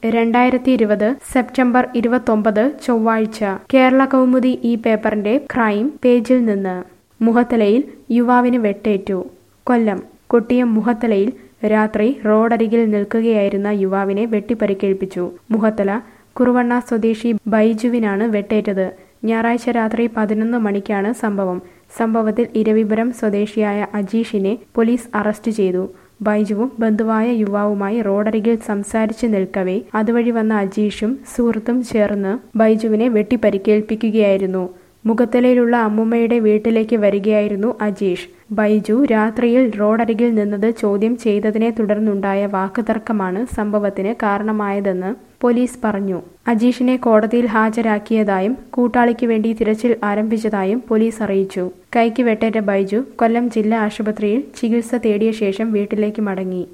രണ്ടായിരത്തി ഇരുപത് സെപ്റ്റംബർ ഇരുപത്തൊമ്പത് ചൊവ്വാഴ്ച കേരള കൗമുദി ഈ പേപ്പറിന്റെ ക്രൈം പേജിൽ നിന്ന് മുഹത്തലയിൽ യുവാവിന് വെട്ടേറ്റു കൊല്ലം കൊട്ടിയം മുഹത്തലയിൽ രാത്രി റോഡരികിൽ നിൽക്കുകയായിരുന്ന യുവാവിനെ വെട്ടിപ്പരിക്കേൽപ്പിച്ചു മുഹത്തല കുറുവണ്ണ സ്വദേശി ബൈജുവിനാണ് വെട്ടേറ്റത് ഞായറാഴ്ച രാത്രി പതിനൊന്ന് മണിക്കാണ് സംഭവം സംഭവത്തിൽ ഇരവിപുരം സ്വദേശിയായ അജീഷിനെ പോലീസ് അറസ്റ്റ് ചെയ്തു ബൈജുവും ബന്ധുവായ യുവാവുമായി റോഡരികിൽ സംസാരിച്ചു നിൽക്കവേ അതുവഴി വന്ന അജീഷും സുഹൃത്തും ചേർന്ന് ബൈജുവിനെ വെട്ടിപ്പരിക്കേൽപ്പിക്കുകയായിരുന്നു മുഖത്തലയിലുള്ള അമ്മുമ്മയുടെ വീട്ടിലേക്ക് വരികയായിരുന്നു അജീഷ് ബൈജു രാത്രിയിൽ റോഡരികിൽ നിന്നത് ചോദ്യം ചെയ്തതിനെ തുടർന്നുണ്ടായ വാക്കുതർക്കമാണ് സംഭവത്തിന് കാരണമായതെന്ന് പോലീസ് പറഞ്ഞു അജീഷിനെ കോടതിയിൽ ഹാജരാക്കിയതായും കൂട്ടാളിക്ക് വേണ്ടി തിരച്ചിൽ ആരംഭിച്ചതായും പോലീസ് അറിയിച്ചു കൈക്ക് വെട്ടേറ്റ ബൈജു കൊല്ലം ജില്ലാ ആശുപത്രിയിൽ ചികിത്സ തേടിയ ശേഷം വീട്ടിലേക്ക് മടങ്ങി